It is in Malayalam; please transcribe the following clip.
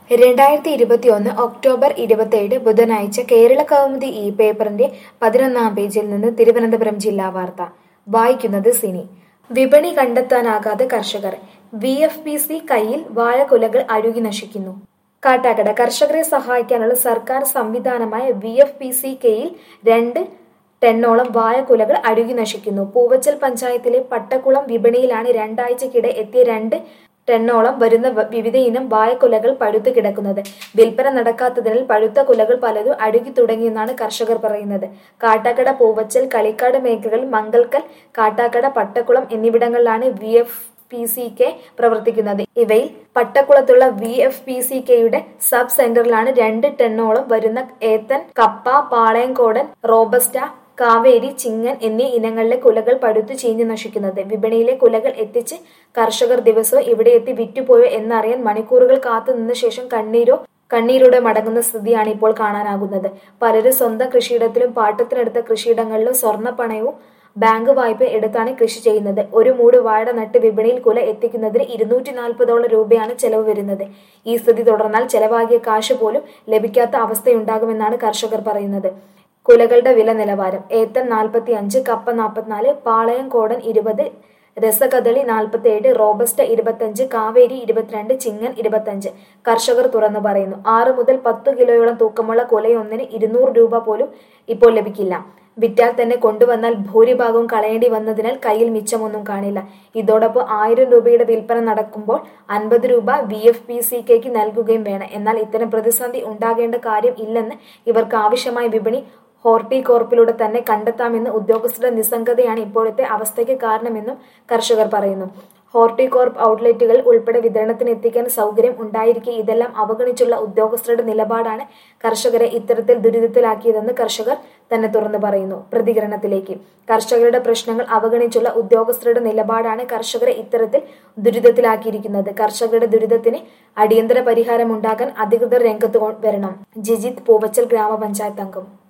രണ്ടായിരത്തി ഇരുപത്തിയൊന്ന് ഒക്ടോബർ ഇരുപത്തിയേഴ് ബുധനാഴ്ച കേരള കൗമുദി ഈ പേപ്പറിന്റെ പതിനൊന്നാം പേജിൽ നിന്ന് തിരുവനന്തപുരം ജില്ലാ വാർത്ത വായിക്കുന്നത് സിനി വിപണി കണ്ടെത്താനാകാതെ കർഷകർ വി എഫ് പി സി കയ്യിൽ വാഴക്കുലകൾ അഴുകി നശിക്കുന്നു കാട്ടാക്കട കർഷകരെ സഹായിക്കാനുള്ള സർക്കാർ സംവിധാനമായ വി എഫ് പി സി കെയിൽ രണ്ട് ടെന്നോളം വാഴക്കുലകൾ അഴുകി നശിക്കുന്നു പൂവച്ചൽ പഞ്ചായത്തിലെ പട്ടക്കുളം വിപണിയിലാണ് രണ്ടാഴ്ചക്കിടെ എത്തിയ രണ്ട് ടെന്നോളം വരുന്ന വ- വിവിധ ഇനം വാഴക്കുലകൾ പഴുത്തു കിടക്കുന്നത് വിൽപ്പന നടക്കാത്തതിനാൽ പഴുത്ത കുലകൾ പലതും അഴുകി തുടങ്ങിയെന്നാണ് കർഷകർ പറയുന്നത് കാട്ടാക്കട പൂവച്ചൽ കളിക്കാട് മേഖലകളിൽ മംഗൽക്കൽ കാട്ടാക്കട പട്ടക്കുളം എന്നിവിടങ്ങളിലാണ് V F P C K പ്രവർത്തിക്കുന്നത് ഇവയിൽ പട്ടക്കുളത്തുള്ള വി എഫ് പി സി കെയുടെ സബ് സെന്ററിലാണ് രണ്ട് ടെന്നോളം വരുന്ന ഏത്തൻ കപ്പ പാളയംകോടൻ റോബസ്റ്റ കാവേരി ചിങ്ങൻ എന്നീ ഇനങ്ങളിലെ കുലകൾ പഴുത്തു ചീഞ്ഞു നശിക്കുന്നത് വിപണിയിലെ കുലകൾ എത്തിച്ച് കർഷകർ ദിവസവും ഇവിടെ എത്തി വിറ്റുപോയോ എന്നറിയാൻ മണിക്കൂറുകൾ കാത്തു നിന്ന ശേഷം കണ്ണീരോ കണ്ണീരോടെ മടങ്ങുന്ന സ്ഥിതിയാണ് ഇപ്പോൾ കാണാനാകുന്നത് പലരും സ്വന്തം കൃഷിയിടത്തിലും പാട്ടത്തിനെടുത്ത കൃഷിയിടങ്ങളിലും സ്വർണ്ണ പണയവും ബാങ്ക് വായ്പ എടുത്താണ് കൃഷി ചെയ്യുന്നത് ഒരു മൂട് വാഴ നട്ട് വിപണിയിൽ കുല എത്തിക്കുന്നതിന് ഇരുന്നൂറ്റി നാൽപ്പതോളം രൂപയാണ് ചെലവ് വരുന്നത് ഈ സ്ഥിതി തുടർന്നാൽ ചെലവാകിയ കാശ് പോലും ലഭിക്കാത്ത അവസ്ഥയുണ്ടാകുമെന്നാണ് കർഷകർ പറയുന്നത് കുലകളുടെ വില നിലവാരം ഏത്തൻ നാൽപ്പത്തി അഞ്ച് കപ്പ നാൽപ്പത്തിനാല് പാളയം കോടൻ ഇരുപത് രസകദളി നാൽപ്പത്തിയേഴ് റോബസ്റ്റ ഇരുപത്തഞ്ച് കാവേരി ഇരുപത്തിരണ്ട് ചിങ്ങൻ ഇരുപത്തഞ്ച് കർഷകർ തുറന്നു പറയുന്നു ആറ് മുതൽ പത്ത് കിലോയോളം തൂക്കമുള്ള കുലയൊന്നിന് ഇരുന്നൂറ് രൂപ പോലും ഇപ്പോൾ ലഭിക്കില്ല വിറ്റാൽ തന്നെ കൊണ്ടുവന്നാൽ ഭൂരിഭാഗവും കളയേണ്ടി വന്നതിനാൽ കയ്യിൽ മിച്ചമൊന്നും കാണില്ല ഇതോടൊപ്പം ആയിരം രൂപയുടെ വിൽപ്പന നടക്കുമ്പോൾ അൻപത് രൂപ വി എഫ് പി സി കെക്ക് നൽകുകയും വേണം എന്നാൽ ഇത്തരം പ്രതിസന്ധി ഉണ്ടാകേണ്ട കാര്യം ഇല്ലെന്ന് ഇവർക്ക് ആവശ്യമായ വിപണി ഹോർട്ടികോർപ്പിലൂടെ തന്നെ കണ്ടെത്താമെന്ന് ഉദ്യോഗസ്ഥരുടെ നിസ്സംഗതയാണ് ഇപ്പോഴത്തെ അവസ്ഥയ്ക്ക് കാരണമെന്നും കർഷകർ പറയുന്നു ഹോർട്ടികോർപ്പ് ഔട്ട്ലെറ്റുകൾ ഉൾപ്പെടെ വിതരണത്തിന് എത്തിക്കാൻ സൗകര്യം ഉണ്ടായിരിക്കെ ഇതെല്ലാം അവഗണിച്ചുള്ള ഉദ്യോഗസ്ഥരുടെ നിലപാടാണ് കർഷകരെ ഇത്തരത്തിൽ ദുരിതത്തിലാക്കിയതെന്ന് കർഷകർ തന്നെ തുറന്നു പറയുന്നു പ്രതികരണത്തിലേക്ക് കർഷകരുടെ പ്രശ്നങ്ങൾ അവഗണിച്ചുള്ള ഉദ്യോഗസ്ഥരുടെ നിലപാടാണ് കർഷകരെ ഇത്തരത്തിൽ ദുരിതത്തിലാക്കിയിരിക്കുന്നത് കർഷകരുടെ ദുരിതത്തിന് അടിയന്തര പരിഹാരമുണ്ടാക്കാൻ അധികൃതർ രംഗത്ത് കൊ- വരണം ജിജിത് പൂവച്ചൽ ഗ്രാമപഞ്ചായത്ത് അംഗം